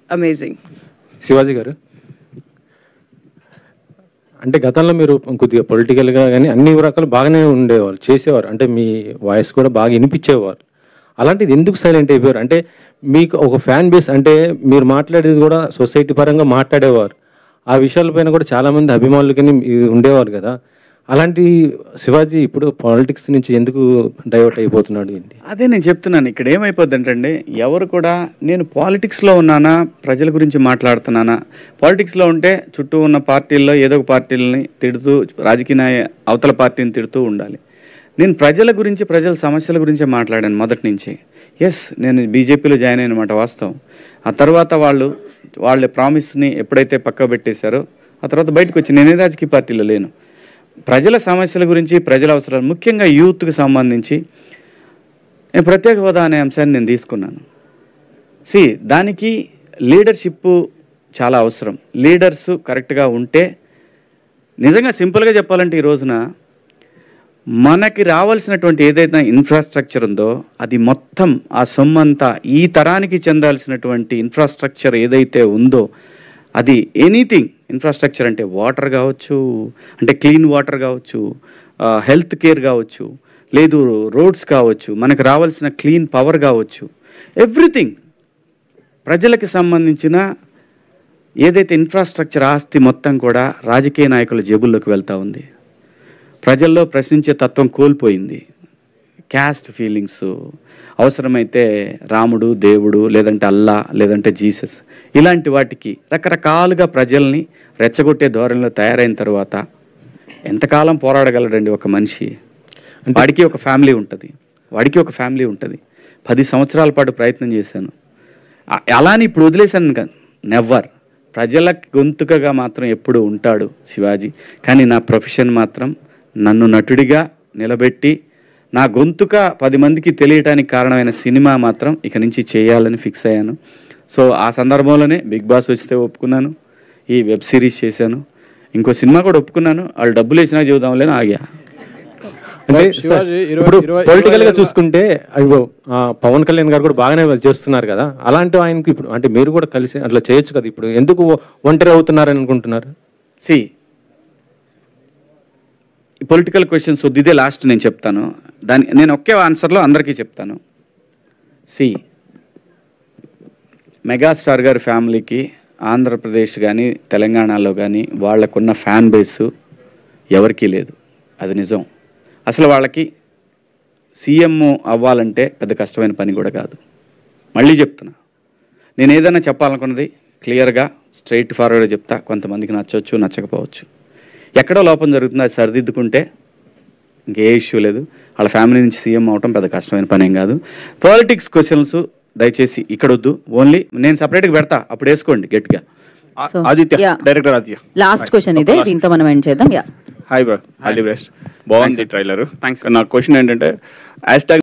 Amazing Shivaji గారు అంటే గతంలో మీరు కొద్దిగా పొలిటికల్గా కానీ అన్ని రకాలు బాగానే ఉండేవాళ్ళు చేసేవారు అంటే మీ వాయిస్ కూడా బాగా వినిపించేవారు అలాంటిది ఎందుకు సైలెంట్ అయిపోయారు అంటే మీకు ఒక ఫ్యాన్ బేస్ అంటే మీరు మాట్లాడేది కూడా సొసైటీ పరంగా మాట్లాడేవారు ఆ విషయాలపైన కూడా చాలామంది అభిమానులు కానీ ఉండేవారు కదా అలాంటి శివాజీ ఇప్పుడు పాలిటిక్స్ నుంచి ఎందుకు డైవర్ట్ అయిపోతున్నాడు ఏంటి అదే నేను చెప్తున్నాను ఇక్కడ ఏమైపోద్ది అంటే ఎవరు కూడా నేను పాలిటిక్స్లో ఉన్నానా ప్రజల గురించి మాట్లాడుతున్నానా పాలిటిక్స్లో ఉంటే చుట్టూ ఉన్న పార్టీల్లో ఏదో ఒక పార్టీలని తిడుతూ రాజకీయ నాయ అవతల పార్టీని తిడుతూ ఉండాలి నేను ప్రజల గురించి ప్రజల సమస్యల గురించే మాట్లాడాను మొదటి నుంచి ఎస్ నేను బీజేపీలో జాయిన్ అయిన మాట వాస్తవం ఆ తర్వాత వాళ్ళు వాళ్ళ ప్రామిస్ని ఎప్పుడైతే పక్క పెట్టేశారో ఆ తర్వాత బయటకు వచ్చి నేనే రాజకీయ పార్టీలో లేను ప్రజల సమస్యల గురించి ప్రజల అవసరాలు ముఖ్యంగా యూత్కి సంబంధించి నేను ప్రత్యేక హోదా అనే అంశాన్ని నేను తీసుకున్నాను సి దానికి లీడర్షిప్ చాలా అవసరం లీడర్స్ కరెక్ట్గా ఉంటే నిజంగా సింపుల్గా చెప్పాలంటే ఈ రోజున మనకి రావాల్సినటువంటి ఏదైతే ఇన్ఫ్రాస్ట్రక్చర్ ఉందో అది మొత్తం ఆ సొమ్మంతా ఈ తరానికి చెందాల్సినటువంటి ఇన్ఫ్రాస్ట్రక్చర్ ఏదైతే ఉందో అది ఎనీథింగ్ ఇన్ఫ్రాస్ట్రక్చర్ అంటే వాటర్ కావచ్చు అంటే క్లీన్ వాటర్ కావచ్చు హెల్త్ కేర్ కావచ్చు లేదు రోడ్స్ కావచ్చు మనకు రావాల్సిన క్లీన్ పవర్ కావచ్చు ఎవ్రీథింగ్ ప్రజలకి సంబంధించిన ఏదైతే ఇన్ఫ్రాస్ట్రక్చర్ ఆస్తి మొత్తం కూడా రాజకీయ నాయకుల జేబుల్లోకి వెళ్తూ ఉంది ప్రజల్లో ప్రశ్నించే తత్వం కోల్పోయింది క్యాస్ట్ ఫీలింగ్స్ అవసరమైతే రాముడు దేవుడు లేదంటే అల్లా లేదంటే జీసస్ ఇలాంటి వాటికి రకరకాలుగా ప్రజల్ని రెచ్చగొట్టే ధోరణిలో తయారైన తర్వాత ఎంతకాలం పోరాడగలడండి ఒక మనిషి వాడికి ఒక ఫ్యామిలీ ఉంటుంది వాడికి ఒక ఫ్యామిలీ ఉంటుంది పది సంవత్సరాల పాటు ప్రయత్నం చేశాను ఆ- అలాని ఇప్పుడు వదిలేశాను కాదు నెవ్వర్ ప్రజల గొంతుకగా మాత్రం ఎప్పుడు ఉంటాడు శివాజీ కానీ నా ప్రొఫెషన్ మాత్రం నన్ను నటుడిగా నిలబెట్టి నా గొంతుక పది మందికి తెలియటానికి కారణమైన సినిమా మాత్రం ఇక నుంచి చేయాలని ఫిక్స్ అయ్యాను సో ఆ సందర్భంలోనే బిగ్ బాస్ వస్తే ఒప్పుకున్నాను ఈ వెబ్ సిరీస్ చేశాను ఇంకో సినిమా కూడా ఒప్పుకున్నాను వాళ్ళు డబ్బులు వేసినా చూద్దాంలేని ఆగా అంటే శివాజీ, సార్, ఇరవై- ఇప్పుడు ఇరవై- పొలిటికల్ గా ఇరవై ఏళ్ళ- చూసుకుంటే అయ్యో ఆ, పవన్ కళ్యాణ్ గారు కూడా బాగానే చేస్తున్నారు కదా అలాంటి ఆయనకి ఇప్పుడు అంటే మీరు కూడా కలిసి అట్లా చేయొచ్చు కదా ఇప్పుడు ఎందుకు ఒంటరి అవుతున్నారని అనుకుంటున్నారు సి పొలిటికల్ క్వశ్చన్స్ వద్దు ఇదే లాస్ట్ నేను చెప్తాను దాని నేను ఒకే ఆన్సర్లో అందరికీ చెప్తాను సి మెగాస్టార్ గారి ఫ్యామిలీకి ఆంధ్రప్రదేశ్ కానీ తెలంగాణలో కానీ వాళ్ళకున్న ఫ్యాన్ బేస్ ఎవరికీ లేదు అది నిజం అసలు వాళ్ళకి సీఎం అవ్వాలంటే పెద్ద కష్టమైన పని కూడా కాదు మళ్ళీ చెప్తున్నా నేను ఏదైనా చెప్పాలనుకున్నది క్లియర్గా స్ట్రైట్ ఫార్వర్డ్గా చెప్తా కొంతమందికి నచ్చవచ్చు నచ్చకపోవచ్చు ఎక్కడో లోపం జరుగుతుంది అది సరిదిద్దుకుంటే ఇంకే ఇష్యూ లేదు వాళ్ళ ఫ్యామిలీ నుంచి సీఎం అవటం పెద్ద కష్టమైన పని ఏం కాదు పాలిటిక్స్ క్వశ్చన్స్ దయచేసి ఇక్కడ వద్దు ఓన్లీ నేను సపరేట్గా పెడతా అప్పుడు వేసుకోండి గట్టిగా So, Aditya yeah. Director Aditya last question ఇదే దీంతో మనం ఎండ్ చేద్దాం yeah hi bro all the best బాగుంది ట్రైలర్ Thanks. నా క్వశ్చన్ ఏంటంటే హ్యాష్ ట్యాగ్